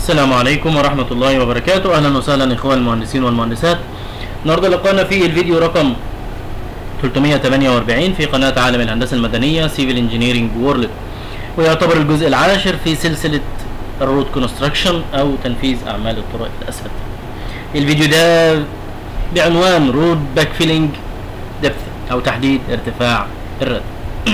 السلام عليكم ورحمة الله وبركاته أهلا وسهلا إخوان المهندسين والمهندسات النهاردة لقانا في الفيديو رقم 348 في قناة عالم الهندسة المدنية Civil Engineering World ويعتبر الجزء العاشر في سلسلة الرود كونستراكشن أو تنفيذ أعمال الطرق الأسفلت الفيديو ده بعنوان رود باك فيلينج دبث أو تحديد ارتفاع الرد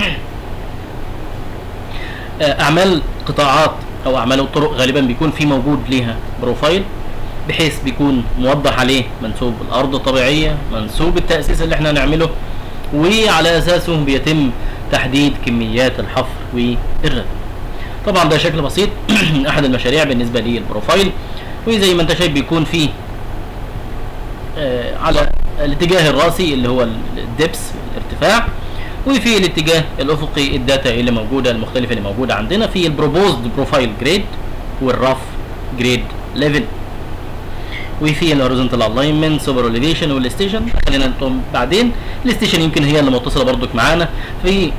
أعمال قطاعات او اعمال الطرق غالبا بيكون في موجود ليها بروفايل بحيث بيكون موضح عليه منسوب الارض الطبيعيه منسوب التاسيس اللي احنا هنعمله وعلى اساسه بيتم تحديد كميات الحفر والرد طبعا ده شكل بسيط من احد المشاريع بالنسبه للبروفايل وزي ما انت شايف بيكون فيه آه على الاتجاه الراسي اللي هو الدبس الارتفاع وفي الاتجاه الافقي الداتا اللي موجوده المختلفه اللي موجوده عندنا في البروبوزد بروفايل جريد والرف جريد ليفل وفي الهوريزونتال الاينمنت سوبر اليفيشن والستيشن خلينا نقوم بعدين الستيشن يمكن هي اللي متصله برضك معانا في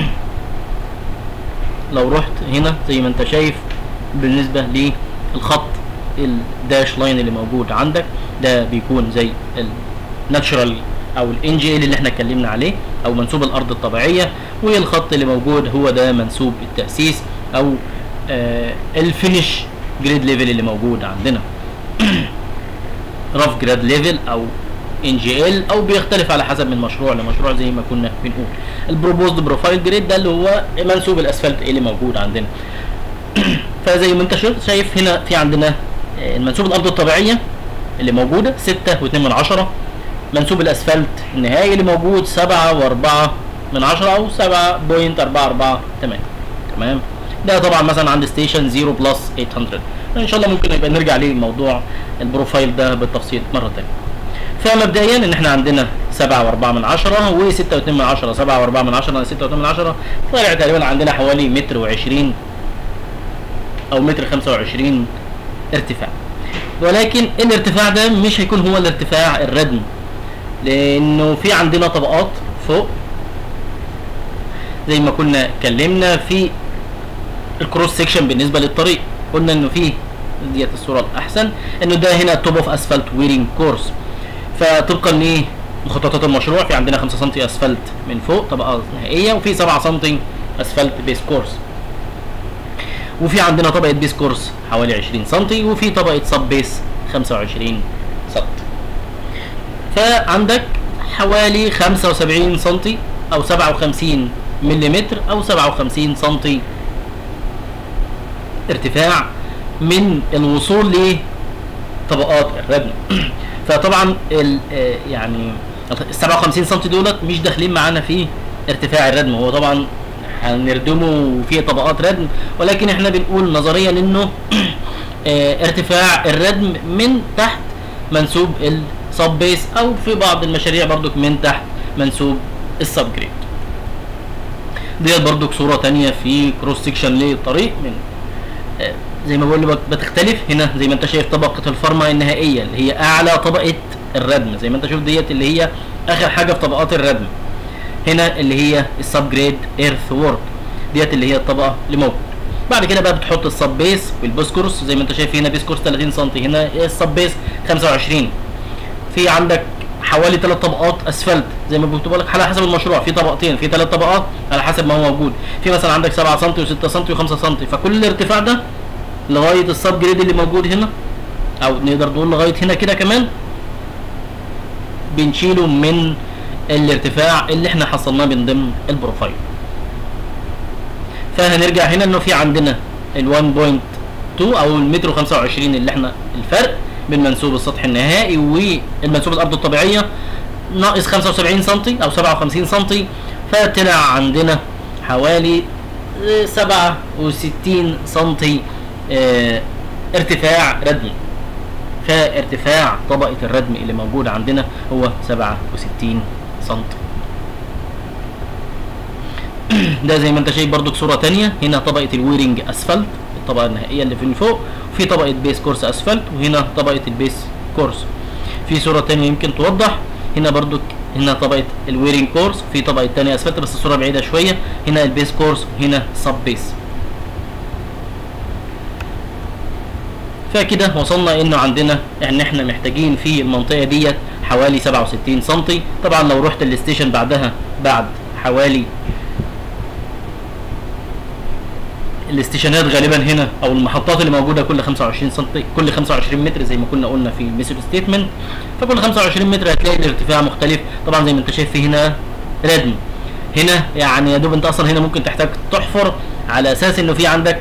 لو رحت هنا زي ما انت شايف بالنسبه للخط الداش لاين اللي موجود عندك ده بيكون زي الناتشرال او الان جي ال اللي احنا اتكلمنا عليه او منسوب الارض الطبيعيه والخط اللي موجود هو ده منسوب التاسيس او آه الفينش جريد ليفل اللي موجود عندنا رف جريد ليفل او ان جي ال او بيختلف على حسب من مشروع لمشروع زي ما كنا بنقول البروبوزد بروفايل جريد ده اللي هو منسوب الاسفلت اللي موجود عندنا فزي ما انت شايف هنا في عندنا منسوب الارض الطبيعيه اللي موجوده 6 و2 من عشرة منسوب الاسفلت النهائي اللي موجود سبعة واربعة من عشرة او سبعة بوينت اربعة اربعة تمام تمام ده طبعا مثلا عند ستيشن 0 بلس 800 ان شاء الله ممكن يبقى نرجع لموضوع البروفايل ده بالتفصيل مره ثانيه فمبدئيا ان احنا عندنا سبعة واربعة من عشرة وستة واتنين من عشرة سبعة واربعة من عشرة ستة واتنين من عشرة طالع تقريبا عندنا حوالي متر وعشرين او متر خمسة وعشرين ارتفاع ولكن الارتفاع ده مش هيكون هو الارتفاع الردم لانه في عندنا طبقات فوق زي ما كنا اتكلمنا في الكروس سيكشن بالنسبه للطريق قلنا انه في ديت الصوره الاحسن انه ده هنا توب اوف اسفلت ويرنج كورس فطبقا لمخططات المشروع في عندنا 5 سم اسفلت من فوق طبقه نهائيه وفي 7 سم اسفلت بيس كورس وفي عندنا طبقه بيس كورس حوالي 20 سم وفي طبقه سب بيس 25 سم فعندك حوالي 75 سم او 57 ملم او 57 سم ارتفاع من الوصول لطبقات الردم فطبعا ال يعني ال 57 سم دولت مش داخلين معانا في ارتفاع الردم هو طبعا هنردمه في طبقات ردم ولكن احنا بنقول نظريا انه ارتفاع الردم من تحت منسوب السب بيس او في بعض المشاريع برضك من تحت منسوب السب جريد ديت برضك صورة تانية في كروس سيكشن للطريق من زي ما بقول بتختلف هنا زي ما انت شايف طبقة الفرمة النهائية اللي هي اعلى طبقة الردم زي ما انت شوف ديت اللي هي اخر حاجة في طبقات الردم هنا اللي هي السب جريد ايرث وورك ديت اللي هي الطبقة اللي موجود بعد كده بقى بتحط السب بيس والبوسكورس زي ما انت شايف هنا بيسكورس 30 سم هنا السب بيس 25 في عندك حوالي ثلاث طبقات اسفلت زي ما بكتب لك على حسب المشروع في طبقتين في ثلاث طبقات على حسب ما هو موجود في مثلا عندك 7 سم و6 سم و5 سم فكل الارتفاع ده لغايه السب جريد اللي موجود هنا او نقدر نقول لغايه هنا كده كمان بنشيله من الارتفاع اللي احنا حصلناه من ضمن البروفايل فهنرجع هنا انه في عندنا ال 1.2 او المتر 25 اللي احنا الفرق بين منسوب السطح النهائي والمنسوب الارض الطبيعيه ناقص 75 سم او 57 سم فطلع عندنا حوالي 67 سم اه ارتفاع ردمي فارتفاع طبقه الردم اللي موجود عندنا هو 67 سم ده زي ما انت شايف برضك صوره تانية هنا طبقه الويرنج اسفلت الطبقه النهائيه اللي في فوق وفي طبقه بيس كورس اسفلت وهنا طبقه البيس كورس في صوره تانية يمكن توضح هنا برضك هنا طبقه الويرنج كورس في طبقه تانية اسفلت بس الصوره بعيده شويه هنا البيس كورس وهنا سب بيس فكده وصلنا انه عندنا ان احنا محتاجين في المنطقه ديت حوالي 67 سم طبعا لو رحت الاستيشن بعدها بعد حوالي الاستيشنات غالبا هنا او المحطات اللي موجوده كل 25 سم كل 25 متر زي ما كنا قلنا في الميثود ستيتمنت فكل 25 متر هتلاقي الارتفاع مختلف طبعا زي ما انت شايف في هنا ردم هنا يعني يا دوب انت اصلا هنا ممكن تحتاج تحفر على اساس انه في عندك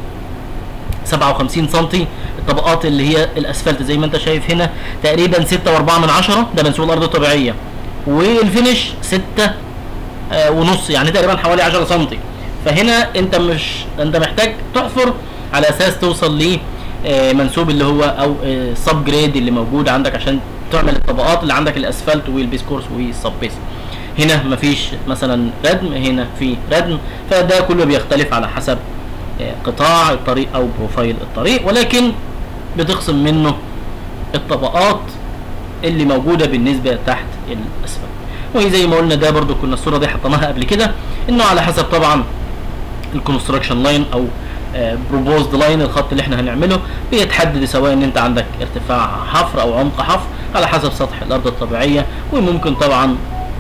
57 سم الطبقات اللي هي الاسفلت زي ما انت شايف هنا تقريبا 6 و4 من عشرة ده منسوب الارض الطبيعيه والفينش 6 آه ونص يعني تقريبا حوالي 10 سم فهنا انت مش انت محتاج تحفر على اساس توصل ل آه منسوب اللي هو او السب جريد اللي موجود عندك عشان تعمل الطبقات اللي عندك الاسفلت والبيس كورس والسب بيس هنا مفيش مثلا ردم هنا في ردم فده كله بيختلف على حسب قطاع الطريق او بروفايل الطريق ولكن بتخصم منه الطبقات اللي موجوده بالنسبه تحت الاسفلت وهي زي ما قلنا ده برضو كنا الصوره دي حطيناها قبل كده انه على حسب طبعا الكونستراكشن لاين او بروبوزد لاين الخط اللي احنا هنعمله بيتحدد سواء ان انت عندك ارتفاع حفر او عمق حفر على حسب سطح الارض الطبيعيه وممكن طبعا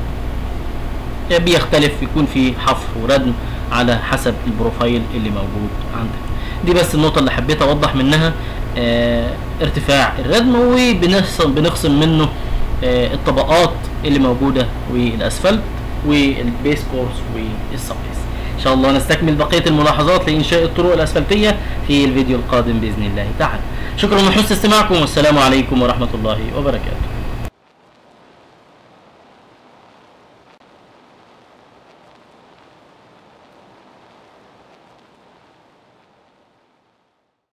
بيختلف يكون في حفر وردم على حسب البروفايل اللي موجود عندك دي بس النقطة اللي حبيت اوضح منها اه ارتفاع الردم وبنخصم بنخصم منه اه الطبقات اللي موجودة والاسفلت والبيس كورس والسبيس ان شاء الله نستكمل بقية الملاحظات لانشاء الطرق الاسفلتية في الفيديو القادم باذن الله تعالى شكرا لحسن استماعكم والسلام عليكم ورحمة الله وبركاته